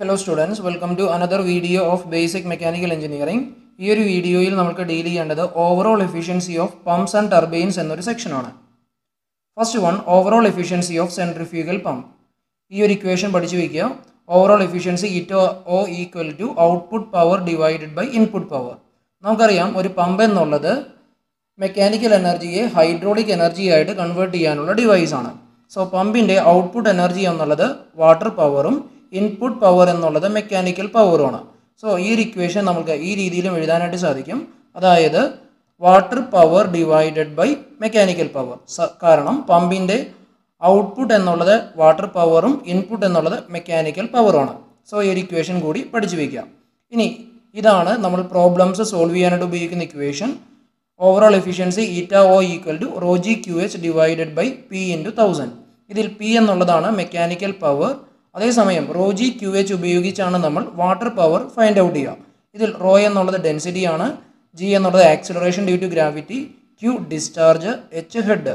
hello students welcome to another video of basic mechanical engineering ഈ ഒരു വീഡിയോയിൽ നമുക്ക് ഡീൽ ചെയ്യേണ്ടത് overall efficiency of pumps and turbines എന്നൊരു സെക്ഷനാണ് first one overall efficiency of centrifugal pump ഈ ഒരു ഇക്വേഷൻ പഠിച്ചു വയ്ക്കുക overall efficiency eta O equal to output power divided by input power നമുക്കറിയാം ഒരു പമ്പ് എന്നുള്ളത് മെക്കാനിക്കൽ എനർജിയെ ഹൈഡ്രോളിക് എനർജി ആയിട്ട് കൺവേർട്ട് ചെയ്യാനുള്ള ഡിവൈസ് ആണ് സോ പമ്പിൻ്റെ ഔട്ട്പുട്ട് എനർജി എന്നുള്ളത് വാട്ടർ പവറും ഇൻപുട്ട് പവർ എന്നുള്ളത് മെക്കാനിക്കൽ പവറുമാണ് സോ ഈ ഒരു ഇക്വേഷൻ നമുക്ക് ഈ രീതിയിലും എഴുതാനായിട്ട് സാധിക്കും അതായത് water power divided by mechanical power കാരണം പമ്പിൻ്റെ ഔട്ട്പുട്ട് എന്നുള്ളത് വാട്ടർ പവറും ഇൻപുട്ട് എന്നുള്ളത് മെക്കാനിക്കൽ പവറുമാണ് സോ ഈ ഒരു ഇക്വേഷൻ കൂടി പഠിച്ചു വയ്ക്കാം ഇനി ഇതാണ് നമ്മൾ പ്രോബ്ലംസ് സോൾവ് ചെയ്യാനായിട്ട് ഉപയോഗിക്കുന്ന equation overall efficiency eta O equal to rho g Q H divided by P into thousand ഇതിൽ പി എന്നുള്ളതാണ് മെക്കാനിക്കൽ പവർ അതേസമയം റോജി ക്യു എച്ച് ഉപയോഗിച്ചാണ് നമ്മൾ വാട്ടർ പവർ ഫൈൻഡ് ഔട്ട് ചെയ്യുക ഇതിൽ റോ എന്നുള്ളത് ഡെൻസിറ്റി ആണ് ജി എന്നുള്ളത് acceleration due to gravity Q discharge H head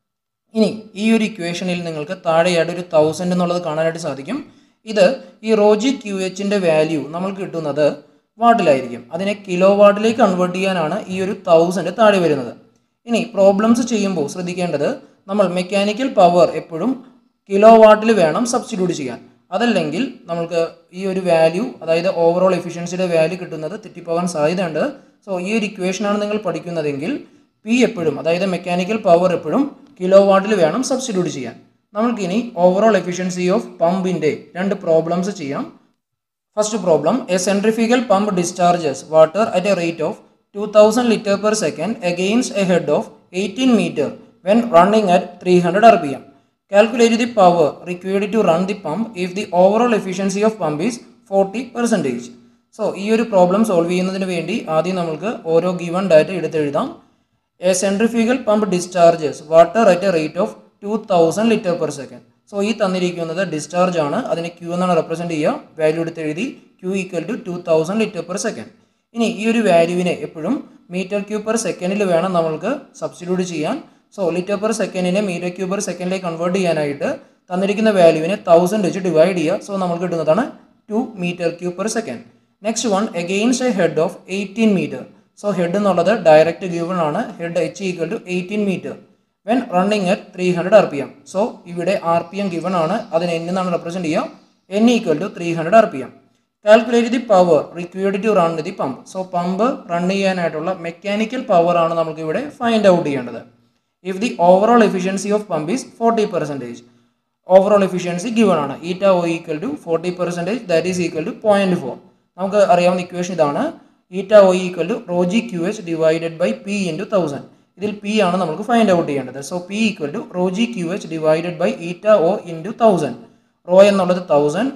ഇനി ഈ ഒരു ഇക്വേഷനിൽ നിങ്ങൾക്ക് താഴെയായിട്ട് ഒരു തൗസൻഡ് എന്നുള്ളത് കാണാനായിട്ട് സാധിക്കും ഇത് ഈ റോജി ക്യു എച്ചിൻ്റെ വാല്യൂ നമ്മൾക്ക് കിട്ടുന്നത് വാട്ടിലായിരിക്കും അതിനെ കിലോ വാട്ടിലേക്ക് കൺവേർട്ട് ചെയ്യാനാണ് ഈ ഒരു തൗസൻഡ് താഴെ വരുന്നത് ഇനി പ്രോബ്ലംസ് ചെയ്യുമ്പോൾ ശ്രദ്ധിക്കേണ്ടത് നമ്മൾ മെക്കാനിക്കൽ പവർ എപ്പോഴും കിലോ വാട്ടിൽ വേണം സബ്സ്റ്റിറ്റ്യൂട്ട് ചെയ്യാൻ അതല്ലെങ്കിൽ നമ്മൾക്ക് ഈ ഒരു വാല്യൂ അതായത് ഓവറോൾ എഫിഷ്യൻസിയുടെ വാല്യൂ കിട്ടുന്നത് തെറ്റിപ്പോകാൻ സാധ്യതയുണ്ട് സോ ഈ ഒരു ഇക്വേഷനാണ് നിങ്ങൾ പഠിക്കുന്നതെങ്കിൽ പി എപ്പോഴും അതായത് മെക്കാനിക്കൽ പവർ എപ്പോഴും കിലോ വാട്ടിൽ വേണം സബ്സ്റ്റിറ്റ്യൂട്ട് ചെയ്യാൻ നമ്മൾക്കിനി ഓവറോൾ എഫിഷ്യൻസി ഓഫ് പമ്പിൻ്റെ രണ്ട് പ്രോബ്ലംസ് ചെയ്യാം first problem a centrifugal pump discharges water at a rate of two thousand litre per second against a head of eighteen metre when running at three hundred R P M calculate the power required to run the pump if the overall efficiency of pump is forty percentage so ഈ ഒരു problem solve ചെയ്യുന്നതിന് വേണ്ടി ആദ്യം നമുക്ക് ഓരോ given data എടുത്തെഴുതാം a centrifugal pump discharges water at a rate of two thousand litre per second so ഈ തന്നിരിക്കുന്നത് ഡിസ്ചാർജ് ആണ് അതിനെ ക്യൂ എന്നാണ് റെപ്രസെൻറ്റ് ചെയ്യുക വാല്യൂ എടുത്ത് എഴുതി Q equal to two thousand litre per second ഇനി ഈ ഒരു വാല്യൂവിനെ എപ്പോഴും മീറ്റർ ക്യൂ പെർ സെക്കൻഡിൽ വേണം നമ്മൾക്ക് സബ്സ്റ്റിറ്റ്യൂട്ട് ചെയ്യാൻ സോ ലിറ്റർ പെർ സെക്കൻഡിനെ മീറ്റർ ക്യൂ പെർ സെക്കൻഡിലേക്ക് കൺവേർട്ട് ചെയ്യാനായിട്ട് തന്നിരിക്കുന്ന വാല്യൂവിനെ തൗസൻഡ് വെച്ച് ഡിവൈഡ് ചെയ്യുക സോ നമുക്ക് കിട്ടുന്നതാണ് two metre cube per second next one against a head of eighteen metre so head എന്നുള്ളത് ഡയറക്റ്റ് ഗിവൺ ആണ് head H equal to eighteen metre when running at three hundred R P M so ഇവിടെ R P M given ആണ് അതിന് N എന്നാണ് represent ചെയ്യുക N equal to three hundred R P M calculate the power required to run the pump so pump run ചെയ്യാനായിട്ടുള്ള mechanical power ആണ് നമുക്ക് ഇവിടെ find out ചെയ്യേണ്ടത് if the overall efficiency of pump is forty percentage overall efficiency given ആണ് eta O equal to forty percentage that is equal to point four നമുക്ക് അറിയാവുന്ന equation ഇതാണ് eta O equal to rho g Q H divided by P into thousand ഇതിൽ P ആണ് നമുക്ക് find out ചെയ്യേണ്ടത് so P equal to rho g Q H divided by eta O into thousand rho എന്നുള്ളത് thousand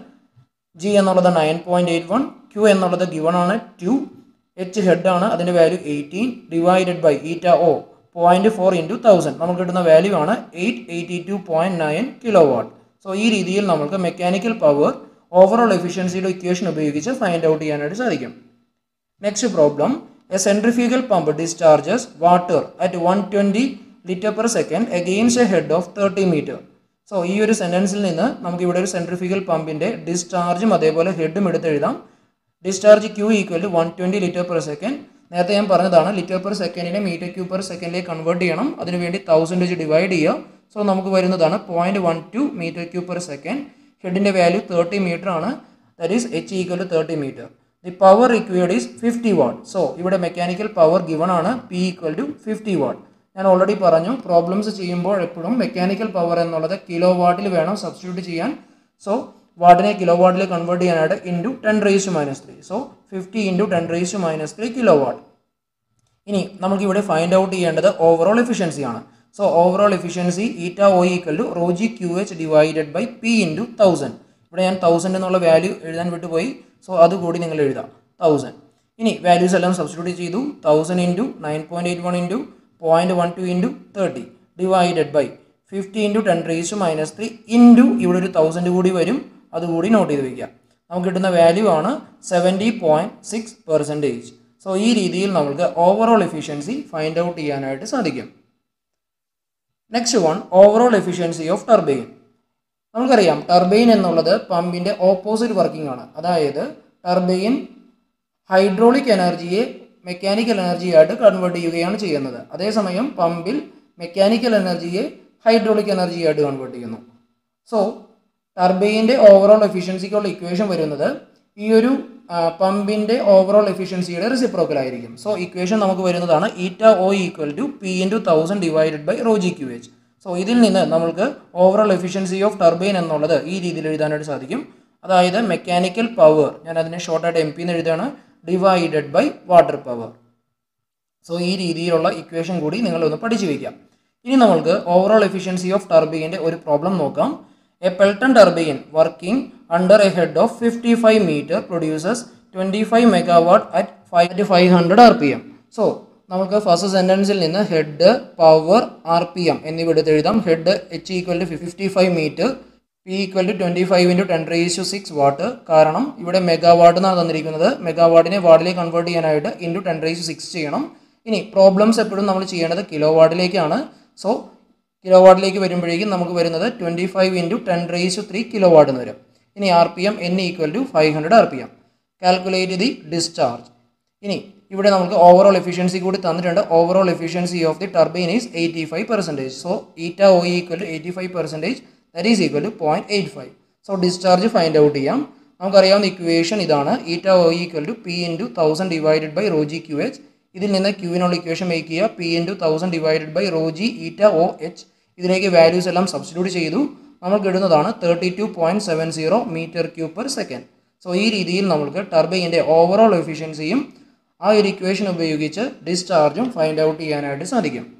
G എന്നുള്ളത് nine point eight one Q എന്നുള്ളത് given ആണ് two H head ആണ് അതിൻ്റെ value eighteen divided by eta O point four into thousand നമുക്ക് കിട്ടുന്ന value ആണ് eight eighty two point nine kilo watt so ഈ രീതിയിൽ നമുക്ക് മെക്കാനിക്കൽ പവർ ഓവറോൾ എഫിഷ്യൻസിയുടെ ഇക്വേഷൻ ഉപയോഗിച്ച് ഫൈൻഡ് ഔട്ട് ചെയ്യാനായിട്ട് സാധിക്കും next problem a centrifugal pump discharges water at one twenty litre per second against a head of thirty metre so ഈ ഒരു സെൻറ്റൻസിൽ നിന്ന് നമുക്ക് ഇവിടെ ഒരു സെൻട്രിഫ്യൂഗൽ പമ്പിൻ്റെ ഡിസ്ചാർജും അതേപോലെ ഹെഡും എടുത്ത് എഴുതാം discharge Q equal to one twenty litre per second നേരത്തെ ഞാൻ പറഞ്ഞതാണ് ലിറ്റർ പെർ സെക്കൻഡിനെ മീറ്റർ ക്യൂ പെർ സെക്കൻഡിലേക്ക് കൺവേർട്ട് ചെയ്യണം അതിനുവേണ്ടി തൗസൻഡ് വെച്ച് ഡിവൈഡ് ചെയ്യുക സോ നമുക്ക് വരുന്നതാണ് point one two metre cube per second ഹെഡിൻ്റെ വാല്യൂ തേർട്ടി മീറ്റർ ആണ് that is H equal to thirty metre the power required is fifty watt so ഇവിടെ മെക്കാനിക്കൽ പവർ ഗിവൺ ആണ് P equal to fifty watt ഞാൻ already പറഞ്ഞു problems ചെയ്യുമ്പോൾ എപ്പോഴും mechanical power എന്നുള്ളത് kilo വാട്ടിൽ വേണം സബ്സ്റ്റിറ്റ്യൂട്ട് ചെയ്യാൻ സോ വാട്ടിനെ കിലോ വാട്ടിൽ കൺവേർട്ട് ചെയ്യാനായിട്ട് into ten raise to minus three so fifty into ten raise to minus three kilo watt ഇനി നമുക്ക് ഇവിടെ ഫൈൻഡ് ഔട്ട് ചെയ്യേണ്ടത് ഓവറോൾ എഫിഷ്യൻസി ആണ് so overall efficiency eta O equal to rho g Q H divided by P into thousand ഇവിടെ ഞാൻ thousand എന്നുള്ള value എഴുതാൻ വിട്ടുപോയി സോ അതുകൂടി നിങ്ങൾ എഴുതാം തൗസൻഡ് ഇനി വാല്യൂസ് എല്ലാം സബ്സ്റ്റിറ്റ്യൂട്ട് ചെയ്തു thousand into nine point eight one into point one two into thirty divided by fifty into ten raise minus three into ഇവിടെ ഒരു തൗസൻഡ് കൂടി വരും അതുകൂടി നോട്ട് ചെയ്ത് വയ്ക്കുക നമുക്ക് കിട്ടുന്ന വാല്യൂ ആണ് seventy point six percentage so ഈ രീതിയിൽ നമുക്ക് ഓവറോൾ എഫിഷ്യൻസി ഫൈൻഡ് ഔട്ട് ചെയ്യാനായിട്ട് സാധിക്കും next one overall efficiency of turbine നമുക്കറിയാം ടർബൈൻ എന്നുള്ളത് പമ്പിൻ്റെ ഓപ്പോസിറ്റ് വർക്കിംഗ് ആണ് അതായത് ടർബൈൻ ഹൈഡ്രോളിക് എനർജിയെ മെക്കാനിക്കൽ എനർജിയായിട്ട് കൺവേർട്ട് ചെയ്യുകയാണ് ചെയ്യുന്നത് അതേസമയം പമ്പിൽ മെക്കാനിക്കൽ എനർജിയെ ഹൈഡ്രോളിക് എനർജിയായിട്ട് കൺവേർട്ട് ചെയ്യുന്നു സോ ടർബൈൻ്റെ ഓവറോൾ എഫിഷ്യൻസിക്കുള്ള ഇക്വേഷൻ വരുന്നത് ഈ ഒരു പമ്പിൻ്റെ ഓവറോൾ എഫിഷ്യൻസിയുടെ റെസിപ്രോക്കൽ ആയിരിക്കും സോ ഇക്വേഷൻ നമുക്ക് വരുന്നതാണ് eta O equal to P into thousand divided by rho G Q H so ഇതിൽ നിന്ന് നമുക്ക് ഓവറോൾ എഫിഷ്യൻസി ഓഫ് ടർബൈൻ എന്നുള്ളത് ഈ രീതിയിൽ എഴുതാനായിട്ട് സാധിക്കും അതായത് മെക്കാനിക്കൽ പവർ ഞാൻ അതിനെ ഷോർട്ടായിട്ട് എം പി എന്ന് എഴുതുകയാണ് divided by water power so ഈ രീതിയിലുള്ള ഇക്വേഷൻ കൂടി നിങ്ങളൊന്ന് പഠിച്ചു വയ്ക്കാം ഇനി നമ്മൾക്ക് ഓവറോൾ എഫിഷ്യൻസി ഓഫ് ടർബൈൻ്റെ ഒരു പ്രോബ്ലം നോക്കാം a Pelton turbine working under a head of fifty five metre produces twenty five megawatt at five five hundred R P M so നമുക്ക് ഫസ്റ്റ് സെൻറ്റൻസിൽ നിന്ന് head power R P M എന്നിവ എടുത്ത് എഴുതാം head H equal to fifty five metre P equal to twenty five into ten raise to six watt കാരണം ഇവിടെ megawatt എന്നാണ് തന്നിരിക്കുന്നത് മെഗാവാട്ടിനെ വാർഡിലേക്ക് കൺവേർട്ട് ചെയ്യാനായിട്ട് ഇൻറ്റു ടെൻ റേസ് സിക്സ് ചെയ്യണം ഇനി പ്രോബ്ലംസ് എപ്പോഴും നമ്മൾ ചെയ്യേണ്ടത് കിലോ വാട്ടിലേക്കാണ് സോ കിലോ വാട്ടിലേക്ക് വരുമ്പോഴേക്കും നമുക്ക് വരുന്നത് twenty five into ten raise to three kilo watt എന്ന് വരും ഇനി R P M N equal to five hundred R P M calculate the discharge ഇനി ഇവിടെ നമുക്ക് ഓവറോൾ എഫിഷ്യൻസി കൂടി തന്നിട്ടുണ്ട് overall efficiency of the turbine is eighty five percentage so eta O equal to eighty five percentage that is equal to point eight five so discharge find out ചെയ്യാം നമുക്കറിയാവുന്ന equation ഇതാണ് eta O equal to P into thousand divided by rho G Q H ഇതിൽ നിന്ന് ക്യൂവിനുള്ള equation make ചെയ്യുക P into thousand divided by rho G eta O H ഇതിലേക്ക് values എല്ലാം substitute ചെയ്തു നമുക്ക് ഇടുന്നതാണ് thirty two point seven zero metre cube per second so ഈ രീതിയിൽ നമുക്ക് ടർബൈൻ്റെ ഓവറോൾ എഫിഷ്യൻസിയും ആ ഒരു ഇക്വേഷൻ ഉപയോഗിച്ച് ഡിസ്ചാർജും ഫൈൻഡ് ഔട്ട് ചെയ്യാനായിട്ട് സാധിക്കും